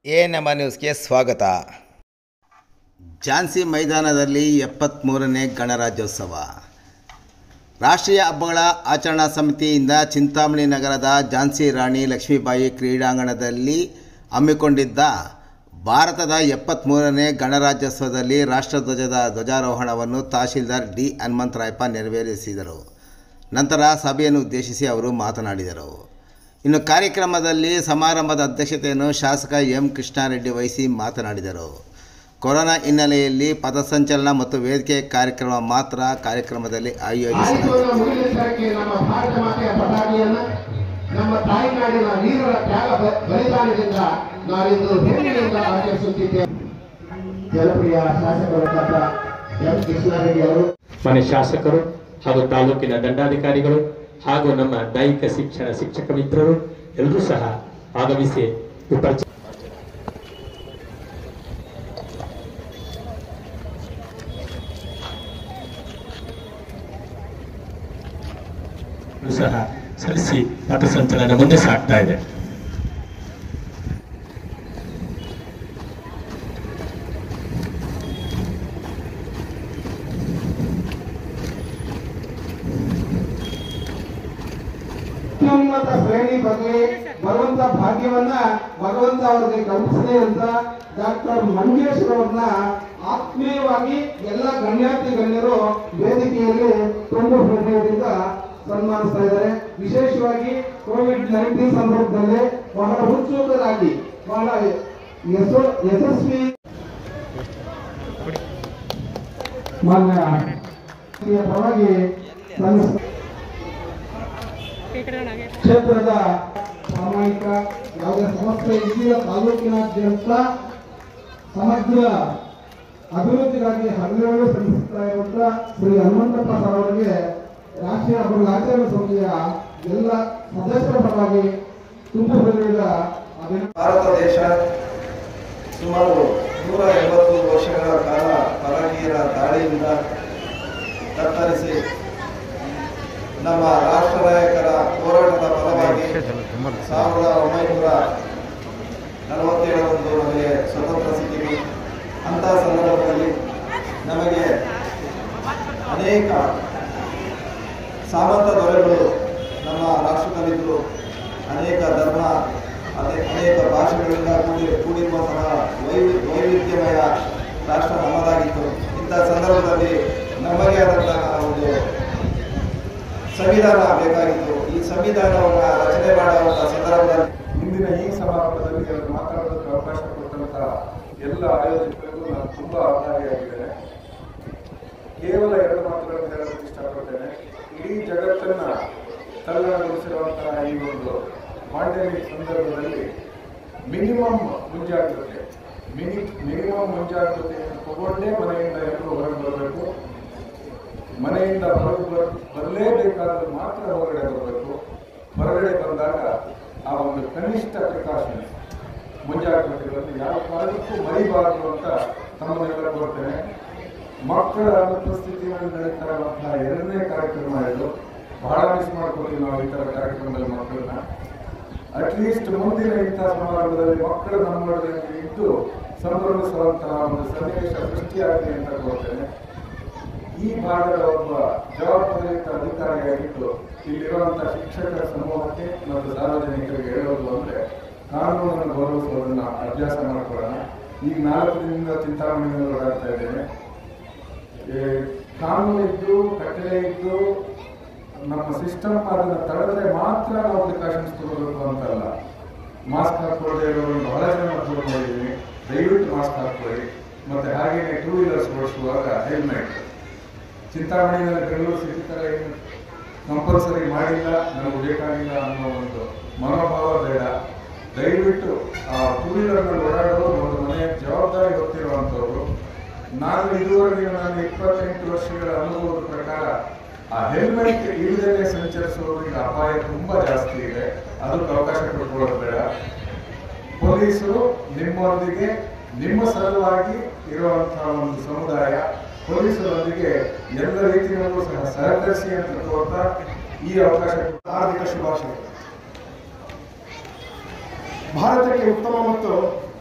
A ನಮ್ಮ ನ್ಯೂಸ್ಗೆ ಸ್ವಾಗತ ಝಾನ್ಸಿ ಮೈದಾನದಲ್ಲಿ ಎಪ್ಪತ್ತ್ಮೂರನೇ ಗಣರಾಜ್ಯೋತ್ಸವ ರಾಷ್ಟ್ರೀಯ ಹಬ್ಬಗಳ ಆಚರಣಾ ಸಮಿತಿಯಿಂದ ಚಿಂತಾಮಣಿ ನಗರದ ಝಾನ್ಸಿ ರಾಣಿ ಲಕ್ಷ್ಮೀಬಾಯಿ ಕ್ರೀಡಾಂಗಣದಲ್ಲಿ ಹಮ್ಮಿಕೊಂಡಿದ್ದ ಭಾರತದ ಎಪ್ಪತ್ತ್ಮೂರನೇ ಗಣರಾಜ್ಯೋತ್ಸವದಲ್ಲಿ ರಾಷ್ಟ್ರಧ್ವಜದ ಧ್ವಜಾರೋಹಣವನ್ನು ತಹಶೀಲ್ದಾರ್ ಡಿ ಹನುಮಂತರಾಯಪ್ಪ ನೆರವೇರಿಸಿದರು ನಂತರ ಸಭೆಯನ್ನು ಉದ್ದೇಶಿಸಿ ಅವರು ಮಾತನಾಡಿದರು ಇನ್ನು ಕಾರ್ಯಕ್ರಮದಲ್ಲಿ ಸಮಾರಂಭದ ಅಧ್ಯಕ್ಷತೆಯನ್ನು ಶಾಸಕ ಎಂ ಕೃಷ್ಣಾರೆಡ್ಡಿ ವಹಿಸಿ ಮಾತನಾಡಿದರು ಕೊರೋನಾ ಹಿನ್ನೆಲೆಯಲ್ಲಿ ಪಥಸಂಚಲನ ಮತ್ತು ವೇದಿಕೆ ಕಾರ್ಯಕ್ರಮ ಮಾತ್ರ ಕಾರ್ಯಕ್ರಮದಲ್ಲಿ ಆಯೋಜಿಸಲಾಗಿದೆ ಆಯುಧವನ್ನು ಮುಗಿಲಿಸಲಿಕ್ಕೆ ನಮ್ಮ ಭಾರತ ಮಾತೆಯ ಪತಾಕಿಯನ್ನ ನಮ್ಮ ತಾಯಿನಾಡಿನ ವೀರರ ತ್ಯಾಗ ಬ- ಬಲಿದಾನದಿಂದ ನಾವಿಂದು ಹೆಮ್ಮೆಯಿಂದ ಆಚರಿಸುತ್ತಿದ್ದೇವೆ ಜನಪ್ರಿಯ ಶಾಸಕರಾದ ಎಂ ಕೃಷ್ಣಾರೆಡ್ಡಿ ಅವರು ಮನೆ ಶಾಸಕರು ಹಾಗೂ ತಾಲೂಕಿನ ದಂಡಾಧಿಕಾರಿಗಳು ಹಾಗೂ ನಮ್ಮ ದೈಹಿಕ ಶಿಕ್ಷಣ ಶಿಕ್ಷಕ ಮಿತ್ರರು ಎಲ್ಲರೂ ಸಹ ಆಗಮಿಸಿ ವಿಪರ್ಚ ಸಹ ಸಲ್ಲಿಸಿ ಪಥಸಂಚಲನ ಮುಂದೆ ಸಾಗ್ತಾ ಇದೆ ಅತ್ಯುನ್ನತ ಶ್ರೇಣಿ ಬಗ್ಗೆ ಬರುವಂತ ಭಾಗ್ಯವನ್ನ ಭಗವಂತ ಅವರಿಗೆ ಕಲ್ಪಿಸಲಿ ಅಂತ ಡಾಕ್ಟರ್ ಮಂಜೇಶ್ ಅವರನ್ನ ಆತ್ಮೀಯವಾಗಿ ಎಲ್ಲ ಗಣ್ಯಾತಿ ಗಣ್ಯರು ವೇದಿಕೆಯಲ್ಲಿ ತುಂಬು ಹೃದಯದಿಂದ ಸನ್ಮಾನಿಸ್ತಾ ಇದ್ದಾರೆ ವಿಶೇಷವಾಗಿ ಕೋವಿಡ್ ನೈನ್ಟೀನ್ ಸಂದರ್ಭದಲ್ಲಿ ಬಹಳ ಉತ್ಸುಕರಾಗಿ ಬಹಳ ಯಶೋ- ಯಶಸ್ವಿ ಮಾನ್ಯ ಪರವಾಗಿ ಸಲ್ಲಿಸ್ತಾ ಕ್ಷೇತ್ರದ ಪ್ರಾಮಾಣಿಕ ಯಾವುದೇ ಸಮಸ್ಯೆ ಇದೆಯೋ ತಾಲೂಕಿನಾದ್ಯಂತ ಸಮಗ್ರ ಅಭಿವೃದ್ಧಿಗಾಗಿ ಹಗಲಿರುಳು ಶ್ರಮಿಸುತ್ತಾ ಇರುವಂತ ಶ್ರೀ ಹನುಮಂತಪ್ಪ ಸರ್ ಅವರಿಗೆ ರಾಷ್ಟ್ರೀಯ ಹಬ್ಬಗಳ ಆಚರಣೆ ಸಮಿತಿಯ ಎಲ್ಲ ಸದಸ್ಯರ ಪರವಾಗಿ ತುಂಬು ಹೃದಯದ ಅಭಿನಂದನೆ ಭಾರತ ದೇಶ ಸುಮಾರು ನೂರ ಎಂಬತ್ತು ವರ್ಷಗಳ ಕಾಲ ಪರಕೀಯರ ದಾಳಿಯಿಂದ ತತ್ತರಿಸಿ ನಮ್ಮ ರಾಷ್ಟ್ರ ನಾಯಕರ ಹೋರಾಟದ ಫಲವಾಗಿ ಸಾವಿರದ ಒಂಬೈನೂರ ನಲವತ್ತೇಳರಂದು ನಮಗೆ ಸ್ವತಂತ್ರ ಸಿಕ್ಕಿತು ಅಂತಹ ಸಂದರ್ಭದಲ್ಲಿ ನಮಗೆ ಅನೇಕ ಸಾಮಂತ ದೊರೆಗಳು ನಮ್ಮ ರಾಷ್ಟ್ರದಲ್ಲಿದ್ದರು ಅನೇಕ ಧರ್ಮ ಅದೇ ಅನೇಕ ಭಾಷೆಗಳಿಂದ ಕೂಡಿ ಕೂಡಿರುವಂತಹ ವೈವಿ ವೈವಿಧ್ಯಮಯ ರಾಷ್ಟ್ರ ನಮ್ಮದಾಗಿತ್ತು ಇಂಥ ಸಂದರ್ಭದಲ್ಲಿ ನಮಗೆ ಆದಂತಹ ಒಂದು ಸಂವಿಧಾನ ಬೇಕಾಗಿತ್ತು ಈ ಸಂವಿಧಾನವನ್ನು ರಚನೆ ಮಾಡುವಂಥ ಸಂದರ್ಭದಲ್ಲಿ ಇಂದಿನ ಈ ಸಮಾರಂಭದಲ್ಲಿ ಅವರು ಮಾತಾಡೋದಕ್ಕೆ ಅವಕಾಶ ಕೊಟ್ಟಂತ ಎಲ್ಲ ಆಯೋಜಕರಿಗೂ ನಾನು ತುಂಬಾ ಆಭಾರಿಯಾಗಿದ್ದೇನೆ ಕೇವಲ ಎರಡು ಮಾತುಗಳನ್ನು ಹೇಳೋದಕ್ಕೆ ಇಷ್ಟಪಡ್ತೇನೆ ಇಡೀ ಜಗತ್ತನ್ನ ತಲ್ಲಣಗೊಳಿಸಿರುವಂತಹ ಈ ಒಂದು ಪಾಂಡೆಮಿಕ್ ಸಂದರ್ಭದಲ್ಲಿ ಮಿನಿಮಮ್ ಮುಂಜಾಗ್ರತೆ ಮಿನಿ ಮಿನಿಮಮ್ ಮುಂಜಾಗ್ರತೆಯನ್ನು ತಗೊಂಡೇ ಮನೆಯಿಂದ ಎಲ್ಲರೂ ಹೊರಗೆ ಬರಬೇಕು ಮನೆಯಿಂದ ಹೊರಗೆ ಬರ್ ಬರಲೇಬೇಕಾದ್ರೆ ಮಾತ್ರ ಹೊರಗಡೆ ಬರಬೇಕು ಹೊರಗಡೆ ಬಂದಾಗ ಆ ಒಂದು ಕನಿಷ್ಠ ಪ್ರಿಕಾಷನ್ಸ್ ಮುಂಜಾಗ್ರತೆಗಳನ್ನು ಯಾವ ಕಾರಣಕ್ಕೂ ಮರಿಬಾರದು ಅಂತ ತಮ್ಮನ್ನೆಲ್ಲ ಕೋರ್ತೇನೆ ಮಕ್ಕಳ ಅನುಪಸ್ಥಿತಿಯಲ್ಲಿ ನಡೀತಾ ಇರುವಂತಹ ಎರಡನೇ ಕಾರ್ಯಕ್ರಮ ಇದು ಬಹಳ ಮಿಸ್ ಮಾಡ್ಕೊತೀವಿ ನಾವು ಈ ತರ ಕಾರ್ಯಕ್ರಮದಲ್ಲಿ ಮಕ್ಕಳನ್ನ ಅಟ್ಲೀಸ್ಟ್ ಮುಂದಿನ ಇಂತಹ ಸಮಾರಂಭದಲ್ಲಿ ಮಕ್ಕಳು ನಮ್ಮೊಳಗೆ ಇದ್ದು ಸಂಭ್ರಮಿಸುವಂತಹ ಒಂದು ಸನ್ನಿವೇಶ ಸೃಷ್ಟಿಯಾಗಲಿ ಅಂತ ಕೋರ್ತೇನೆ ಈ ಭಾಗದ ಒಬ್ಬ ಜವಾಬ್ದಾರಿಯುತ ಅಧಿಕಾರಿಯಾಗಿದ್ದು ಇಲ್ಲಿರುವಂತಹ ಶಿಕ್ಷಕರ ಸಮೂಹಕ್ಕೆ ಮತ್ತು ಸಾರ್ವಜನಿಕರಿಗೆ ಹೇಳೋದು ಅಂದ್ರೆ ಕಾನೂನನ್ನು ಗೌರವಿಸುವುದನ್ನ ಅಭ್ಯಾಸ ಮಾಡ್ಕೊಳ್ಳೋಣ ಈಗ ನಾಲ್ಕು ದಿನದಿಂದ ಚಿಂತಾಮಣಿಯಲ್ಲಿ ಓಡಾಡ್ತಾ ಇದ್ದೇನೆ ಏ, ಕಾನೂನು ಇದ್ದು ಕಟ್ಟಳೆ ಇದ್ದು ನಮ್ಮ ಸಿಸ್ಟಮ್ ಅದನ್ನ ತಡೆದ್ರೆ ಮಾತ್ರ ನಾವು ಪ್ರಿಕಾಷನ್ಸ್ ತಗೋಬೇಕು ಅಂತಲ್ಲ ಮಾಸ್ಕ್ ಹಾಕೊಳ್ಳದೆ ಇರೋರು ಬಹಳ ಜನ ಮಕ್ಕಳು ನೋಡಿದ್ದೀನಿ ದಯವಿಟ್ಟು ಮಾಸ್ಕ್ ಹಾಕೊಳ್ಳಿ ಮತ್ತೆ ಹಾಗೇನೆ ಟೂ ವೀಲರ್ಸ್ ಓಡಿಸುವಾಗ ಹೆಲ್ಮೆಟ್ ಚಿಂತಾಮಣಿಯಲ್ಲಿ ಬೆಂಗಳೂರು ಸಿಟಿ ತರ ಏನು ಕಂಪಲ್ಸರಿ ಮಾಡಿಲ್ಲ ನಮಗೆ ಬೇಕಾಗಿಲ್ಲ ಅನ್ನೋ ಒಂದು ಮನೋಭಾವ ಬೇಡ ದಯವಿಟ್ಟು ಆ ಟೂ ವೀಲರ್ನಲ್ಲಿ ಓಡಾಡೋರು ಒಂದು ಮನೆಯ ಜವಾಬ್ದಾರಿ ಗೊತ್ತಿರುವಂಥವ್ರು ನಾನು ಇದುವರೆಗೆ ನಾನು ಇಪ್ಪತ್ತೆಂಟು ವರ್ಷಗಳ ಅನುಭವದ ಪ್ರಕಾರ ಆ ಹೆಲ್ಮೆಟ್ ಇಲ್ಲದೇ ಸಂಚರಿಸುವುದರಿಂದ ಅಪಾಯ ತುಂಬಾ ಜಾಸ್ತಿ ಇದೆ ಅದಕ್ಕೆ ಅವಕಾಶ ಕೊಟ್ಕೊಳ್ಳೋದು ಬೇಡ ಪೊಲೀಸರು ನಿಮ್ಮೊಂದಿಗೆ ನಿಮ್ಮ ಸಲುವಾಗಿ ಇರುವಂತಹ ಒಂದು ಸಮುದಾಯ ಪೊಲೀಸರೊಂದಿಗೆ ಎಲ್ಲ ರೀತಿಯಲ್ಲೂ ಸಹ ಸಹಕರಿಸಿ ಅಂತ ಕೋರ್ತಾ ಈ ಅವಕಾಶ ಹಾರ್ದಿಕ ಶುಭಾಶಯ ಭಾರತಕ್ಕೆ ಉತ್ತಮ ಮತ್ತು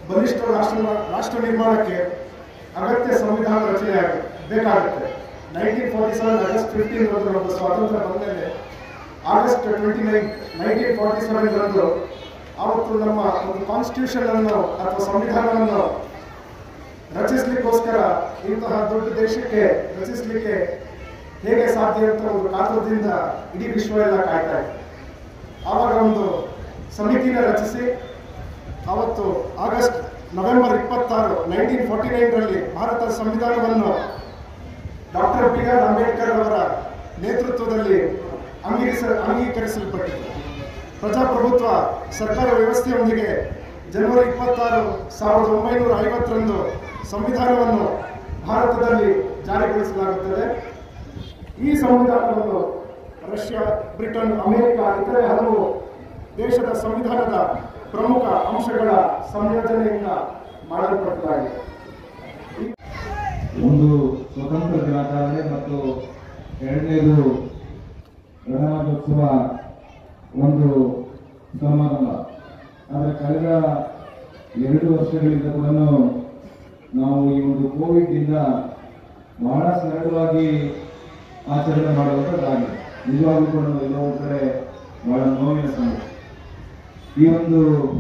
ಬಲಿಷ್ಠ ರಾಷ್ಟ್ರ ರಾಷ್ಟ್ರ ನಿರ್ಮಾಣಕ್ಕೆ ಅಗತ್ಯ ಸಂವಿಧಾನ ರಚನೆ ಬೇಕಾಗುತ್ತೆ nineteen forty seven August fifteen ರಂದು ನಮ್ಮ ಸ್ವಾತಂತ್ರ್ಯ ಬಂದಮೇಲೆ August twenty nine nineteen forty seven ರಂದು ಅವತ್ತು ನಮ್ಮ ಒಂದು ಕಾನ್ಸ್ಟಿಟ್ಯೂಷನ್ ಅನ್ನು ಅಥವಾ ಸಂವಿಧಾನವನ್ನು ರಚಿಸಲಿಕ್ಕೋಸ್ಕರ ಇಂತಹ ದೊಡ್ಡ ದೇಶಕ್ಕೆ ರಚಿಸಲಿಕ್ಕೆ ಹೇಗೆ ಸಾಧ್ಯ ಅಂತ ಒಂದು ಕಾತರದಿಂದ ಇಡೀ ವಿಶ್ವ ಎಲ್ಲ ಕಾಯ್ತಾ ಇತ್ತು ಆವಾಗ ಒಂದು ಸಮಿತಿನ ರಚಿಸಿ ಅವತ್ತು ಆಗಸ್ಟ್ ನವೆಂಬರ್ ಇಪ್ಪತ್ತಾರು ನೈನ್ಟೀನ್ ಫಾರ್ಟಿ ನೈನ್ರಲ್ಲಿ ಭಾರತದ ಸಂವಿಧಾನವನ್ನು ಡಾಕ್ಟರ್ ಬಿ ಆರ್ ಅಂಬೇಡ್ಕರ್ ಅವರ ನೇತೃತ್ವದಲ್ಲಿ ಅಂಗೀಕರಿಸ ಅಂಗೀಕರಿಸಲ್ಪಟ್ಟಿತು ಪ್ರಜಾಪ್ರಭುತ್ವ ಸರ್ಕಾರ ವ್ಯವಸ್ಥೆಯೊಂದಿಗೆ ಜನವರಿ ಇಪ್ಪತ್ತಾರು ಸಾವಿರದ ಒಂಬೈನೂರ ಐವತ್ತರಂದು ಸಂವಿಧಾನವನ್ನು ಭಾರತದಲ್ಲಿ ಜಾರಿಗೊಳಿಸಲಾಗುತ್ತದೆ ಈ ಸಂವಿಧಾನವನ್ನು ರಷ್ಯಾ ಬ್ರಿಟನ್ ಅಮೆರಿಕ ಇತರೆ ಹಲವು ದೇಶದ ಸಂವಿಧಾನದ ಪ್ರಮುಖ ಅಂಶಗಳ ಸಂಯೋಜನೆಯಿಂದ ಮಾಡಲ್ಪಟ್ಟದಾಗಿದೆ ಒಂದು ಸ್ವತಂತ್ರ ದಿನಾಚರಣೆ ಮತ್ತು ಎರಡನೇದು ಗಣರಾಜ್ಯೋತ್ಸವ ಒಂದು ಸಮಾರಂಭ ಆದರೆ ಕಳೆದ ಎರಡು ವರ್ಷಗಳಿಂದ ಕೂಡ ನಾವು ಈ ಒಂದು ಕೋವಿಡ್ನಿಂದ ಬಹಳ ಸರಳವಾಗಿ ಆಚರಣೆ ಮಾಡುವಂಥದ್ದಾಗಿದೆ ನಿಜವಾಗ್ಲೂ ಕೂಡ ಎಲ್ಲೋ ಒಂದು ಕಡೆ ಬಹಳ ನೋವಿನ ಸಂಗತಿ ಈ ಒಂದು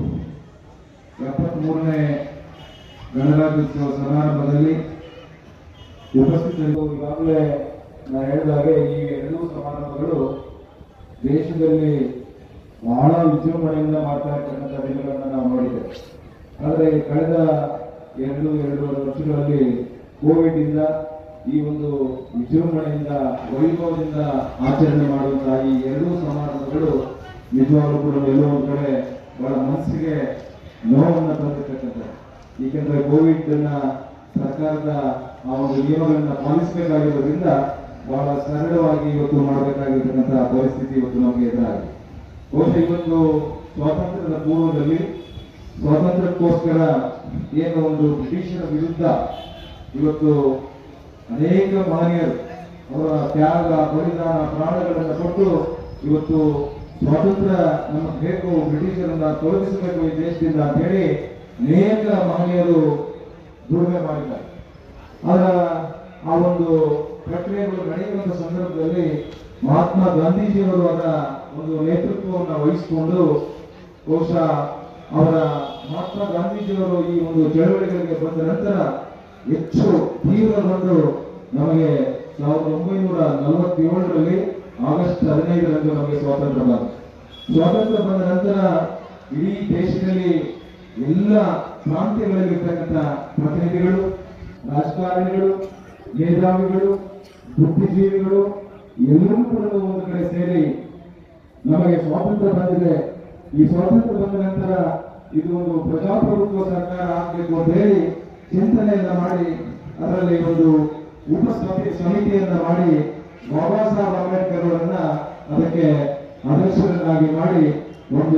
ಎಪ್ಪತ್ಮೂರನೇ ಗಣರಾಜ್ಯೋತ್ಸವ ಸಮಾರಂಭದಲ್ಲಿ ಉಪಸ್ಥಿತರಿದ್ದು ಈಗಾಗಲೇ ನಾನು ಹೇಳಿದಾಗೆ ಈ ಎರಡೂ ಸಮಾರಂಭಗಳು ದೇಶದಲ್ಲಿ ಬಹಳ ವಿಜೃಂಭಣೆಯಿಂದ ಮಾಡ್ತಾ ಇರ್ತಕ್ಕಂಥ ದಿನಗಳನ್ನು ನಾವು ನೋಡಿದ್ದೇವೆ ಆದರೆ ಕಳೆದ ಎರಡು ಎರಡೂವರೆ ವರ್ಷಗಳಲ್ಲಿ ಕೋವಿಡ್ ಇಂದ ಈ ಒಂದು ವಿಜೃಂಭಣೆಯಿಂದ ವೈಭವದಿಂದ ಆಚರಣೆ ಮಾಡುವಂತಹ ಈ ಎರಡೂ ಸಮಾರಂಭಗಳು ನಿಜವಾಗ್ಲೂ ಕೂಡ ಎಲ್ಲೋ ಒಂದು ಕಡೆ ಬಹಳ ಮನಸ್ಸಿಗೆ ನೋವನ್ನು ತಂದಿರ್ತಕ್ಕಂಥದ್ದು ಏಕೆಂದ್ರೆ ಕೋವಿಡ್ ಅನ್ನ ಸರ್ಕಾರದ ಆ ಒಂದು ನಿಯಮಗಳನ್ನ ಪಾಲಿಸಬೇಕಾಗಿರೋದ್ರಿಂದ ಬಹಳ ಸರಳವಾಗಿ ಇವತ್ತು ಮಾಡಬೇಕಾಗಿರ್ತಕ್ಕಂಥ ಪರಿಸ್ಥಿತಿ ಇವತ್ತು ನಮಗೆ ಎದುರಾಗಿದೆ ಬಹುಶಃ ಇವತ್ತು ಸ್ವಾತಂತ್ರ್ಯದ ಪೂರ್ವದಲ್ಲಿ ಸ್ವಾತಂತ್ರ್ಯಕ್ಕೋಸ್ಕರ ಏನು ಒಂದು ಬ್ರಿಟಿಷರ ವಿರುದ್ಧ ಇವತ್ತು ಅನೇಕ ಮಹನೀಯರು ಅವರ ತ್ಯಾಗ ಬಲಿದಾನ ಪ್ರಾಣಗಳನ್ನು ಕೊಟ್ಟು ಇವತ್ತು ಸ್ವಾತಂತ್ರ್ಯ ನಮಗೆ ಬೇಕು ಬ್ರಿಟಿಷರನ್ನ ತೊಲಗಿಸಬೇಕು ಈ ದೇಶದಿಂದ ಅಂತ ಹೇಳಿ ಅನೇಕ ಮಹನೀಯರು ದುಡಿಮೆ ಮಾಡಿದ್ದಾರೆ ಆಗ ಆ ಒಂದು ಪ್ರಕ್ರಿಯೆಗಳು ನಡೆಯುವಂತ ಸಂದರ್ಭದಲ್ಲಿ ಮಹಾತ್ಮ ಗಾಂಧೀಜಿಯವರು ಅದರ ಒಂದು ನೇತೃತ್ವವನ್ನು ವಹಿಸಿಕೊಂಡು ಬಹುಶಃ ಅವರ ಮಹಾತ್ಮ ಗಾಂಧೀಜಿಯವರು ಈ ಒಂದು ಚಳವಳಿಗಳಿಗೆ ಬಂದ ನಂತರ ಹೆಚ್ಚು ತೀವ್ರಗೊಂಡು ನಮಗೆ ಸಾವಿರದ ಒಂಬೈನೂರ ನಲವತ್ತೇಳರಲ್ಲಿ ಆಗಸ್ಟ್ ಹದಿನೈದರಂದು ನಮಗೆ ಸ್ವಾತಂತ್ರ್ಯ ಬಂತು ಸ್ವಾತಂತ್ರ್ಯ ಬಂದ ನಂತರ ಇಡೀ ದೇಶದಲ್ಲಿ ಎಲ್ಲ ಪ್ರಾಂತ್ಯಗಳಲ್ಲಿರ್ತಕ್ಕಂಥ ಪ್ರತಿನಿಧಿಗಳು ರಾಜಕಾರಣಿಗಳು ಮೇಧಾವಿಗಳು ಬುದ್ಧಿಜೀವಿಗಳು ಎಲ್ಲರೂ ಕೂಡ ಒಂದು ಕಡೆ ಸೇರಿ ನಮಗೆ ಸ್ವಾತಂತ್ರ್ಯ ಬಂದಿದೆ ಈ ಸ್ವಾತಂತ್ರ್ಯ ಬಂದ ನಂತರ ಇದು ಒಂದು ಪ್ರಜಾಪ್ರಭುತ್ವ ಸರ್ಕಾರ ಆಗಬೇಕು ಅಂತ ಹೇಳಿ ಚಿಂತನೆಯನ್ನ ಮಾಡಿ ಅದರಲ್ಲಿ ಒಂದು ಉಪ ಸಮಿತಿ ಸಮಿತಿಯನ್ನ ಮಾಡಿ ಬಾಬಾ ಸಾಹೇಬ್ ಅಂಬೇಡ್ಕರ್ ಅವರನ್ನ ಅದಕ್ಕೆ ಅಧ್ಯಕ್ಷರನ್ನಾಗಿ ಮಾಡಿ ಒಂದು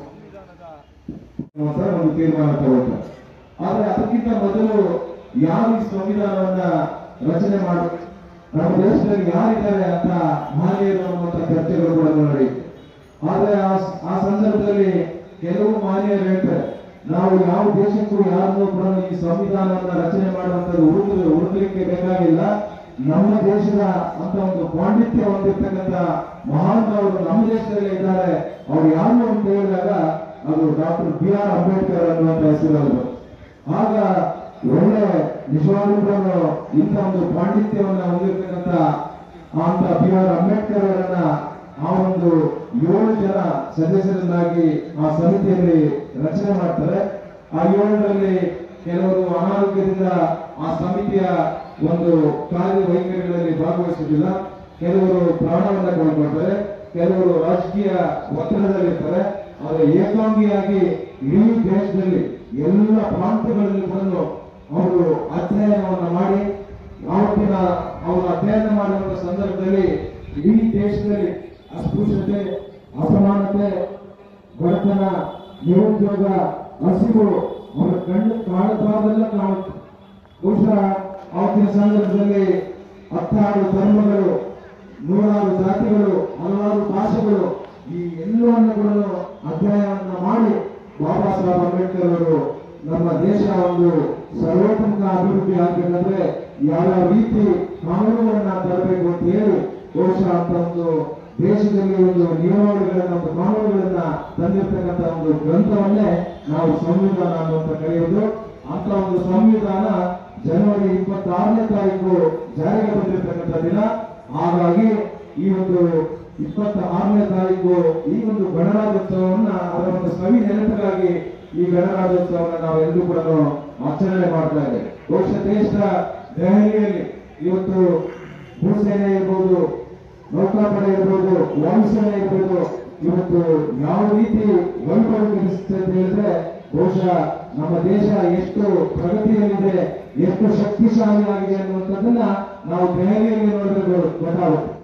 ಅಂತ ಒಂದು ತೀರ್ಮಾನ ತಗೊಳ್ತಾರೆ ಆದ್ರೆ ಅದಕ್ಕಿಂತ ಮೊದಲು ಯಾರು ಈ ಸಂವಿಧಾನವನ್ನ ರಚನೆ ಮಾಡ ನಮ್ಮ ದೇಶದಲ್ಲಿ ಯಾರಿದ್ದಾರೆ ಅಂತ ಮಹನೀಯರು ಅನ್ನುವಂಥ ಚರ್ಚೆಗಳು ಕೂಡ ನಡೆಯಿತು ಆದ್ರೆ ಆ ಆ ಸಂದರ್ಭದಲ್ಲಿ ಕೆಲವು ಮಹನೀಯರು ಹೇಳ್ತಾರೆ ನಾವು ಯಾವ ದೇಶಕ್ಕೂ ಯಾರನ್ನೂ ಕೂಡ ಈ ಸಂವಿಧಾನವನ್ನ ರಚನೆ ಮಾಡುವಂತದ್ದು ಹುಡುಗ ಹುಡುಕಲಿಕ್ಕೆ ಬೇಕಾಗಿಲ್ಲ ನಮ್ಮ ದೇಶದ ಅಂತ ಒಂದು ಪಾಂಡಿತ್ಯ ಹೊಂದಿರ್ತಕ್ಕಂಥ ಮಹಾನುಭಾವರು ನಮ್ಮ ದೇಶದಲ್ಲೇ ಇದ್ದಾರೆ ಅವ್ರು ಯಾರು ಅಂತ ಹೇಳಿದಾಗ ಅದು ಡಾಕ್ಟರ್ ಬಿ ಆರ್ ಅಂಬೇಡ್ಕರ್ ಅನ್ನುವಂತ ಹೆಸರು ಆಗ ಒಳ್ಳೆ ನಿಜವಾಗ್ಲೂ ಕೂಡ ಇಂಥ ಒಂದು ಪಾಂಡಿತ್ಯವನ್ನ ಹೊಂದಿರತಕ್ಕಂಥ ಅಂತ ಬಿ ಆರ್ ಅಂಬೇಡ್ಕರ್ ಅವರನ್ನ ಆ ಒಂದು ಏಳು ಜನ ಸದಸ್ಯರನ್ನಾಗಿ ಆ ಸಮಿತಿಯಲ್ಲಿ ರಚನೆ ಮಾಡ್ತಾರೆ ಆ ಏಳರಲ್ಲಿ ಕೆಲವರು ಅನಾರೋಗ್ಯದಿಂದ ಆ ಸಮಿತಿಯ ಒಂದು ಕಾರ್ಯವೈಖರಿಗಳಲ್ಲಿ ಭಾಗವಹಿಸುವುದಿಲ್ಲ ಕೆಲವರು ಪ್ರಾಣವನ್ನ ಕಳ್ಕೊಳ್ತಾರೆ ಕೆಲವರು ರಾಜಕೀಯ ಒತ್ತಡದಲ್ಲಿರ್ತಾರೆ ಆದರೆ ಏಕಾಂಗಿಯಾಗಿ ಇಡೀ ದೇಶದಲ್ಲಿ ಎಲ್ಲ ಪ್ರಾಂತ್ಯಗಳಲ್ಲಿ ಬಂದು ಅವರು ಅಧ್ಯಯನವನ್ನು ಮಾಡಿ ಆವತ್ತಿನ ಅವರು ಅಧ್ಯಯನ ಮಾಡುವಂತ ಸಂದರ್ಭದಲ್ಲಿ ಇಡೀ ದೇಶದಲ್ಲಿ ಅಸ್ಪೃಶ್ಯತೆ ಅಸಮಾನತೆ ಬಡತನ ನಿರುದ್ಯೋಗ ಹಸಿವು ಅವರ ಕಣ್ಣು ಕಾಣಬಾರ್ದೆಲ್ಲ ಕಾಣುತ್ತೆ ಬಹುಶಃ ಆವತ್ತಿನ ಸಂದರ್ಭದಲ್ಲಿ ಹತ್ತಾರು ಧರ್ಮಗಳು ನೂರಾರು ಜಾತಿಗಳು ಹಲವಾರು ಭಾಷೆಗಳು ಈ ಎಲ್ಲವನ್ನು ಕೂಡ ಅಧ್ಯಯನವನ್ನು ಮಾಡಿ ಬಾಬಾ ಸಾಹೇಬ್ ಅಂಬೇಡ್ಕರ್ ಅವರು ನಮ್ಮ ದೇಶ ಒಂದು ಸರ್ವೋತ್ತಮ ಅಭಿವೃದ್ಧಿ ಆಗ್ಬೇಕಂದ್ರೆ ಯಾವ್ಯಾವ ರೀತಿ ಕಾನೂನುಗಳನ್ನ ತರಬೇಕು ಅಂತ ಹೇಳಿ ಬಹುಶಃ ಅಂತ ಒಂದು ದೇಶದಲ್ಲಿ ಒಂದು ನಿಯಮಾವಳಿಗಳನ್ನ ಒಂದು ಕಾನೂನುಗಳನ್ನ ತಂದಿರ್ತಕ್ಕಂಥ ಒಂದು ಗ್ರಂಥವನ್ನೇ ನಾವು ಸಂವಿಧಾನ ಅನ್ನುವಂತ ಕರೆಯೋದು ಅಂತ ಒಂದು ಸಂವಿಧಾನ ಜನವರಿ ಇಪ್ಪತ್ತಾರನೇ ತಾರೀಕು ಜಾರಿಗೆ ಬಂದಿರತಕ್ಕಂಥ ದಿನ ಹಾಗಾಗಿ ಈ ಒಂದು ಇಪ್ಪತ್ತ ಆರನೇ ತಾರೀಕು ಈ ಒಂದು ಗಣರಾಜ್ಯೋತ್ಸವವನ್ನ ಅದರ ಒಂದು ಸವಿ ನೆನಪಿಗಾಗಿ ಈ ಗಣರಾಜ್ಯೋತ್ಸವವನ್ನು ನಾವೆಲ್ಲರೂ ಕೂಡ ಆಚರಣೆ ಮಾಡ್ತಾ ಇದ್ದೇವೆ ಬಹುಶಃ ದೇಶ ದೆಹಲಿಯಲ್ಲಿ ಇವತ್ತು ಭೂಸೇನೆ ಇರ್ಬೋದು ನೌಕಾಪಡೆ ಇರ್ಬೋದು ವಾಯುಸೇನೆ ಇರ್ಬೋದು ಇವತ್ತು ಯಾವ ರೀತಿ ವೈಭವೀಕರಿಸುತ್ತೆ ಅಂತ ಹೇಳಿದ್ರೆ ಬಹುಶಃ ನಮ್ಮ ದೇಶ ಎಷ್ಟು ಪ್ರಗತಿಯಲ್ಲಿದೆ ಎಷ್ಟು ಶಕ್ತಿಶಾಲಿಯಾಗಿದೆ ಅನ್ನುವಂಥದ್ದನ್ನ ನಾವು ದೆಹಲಿಯಲ್ಲಿ ನೋಡಿದ್ರೆ ಗೊತ್ತಾಗುತ್ತೆ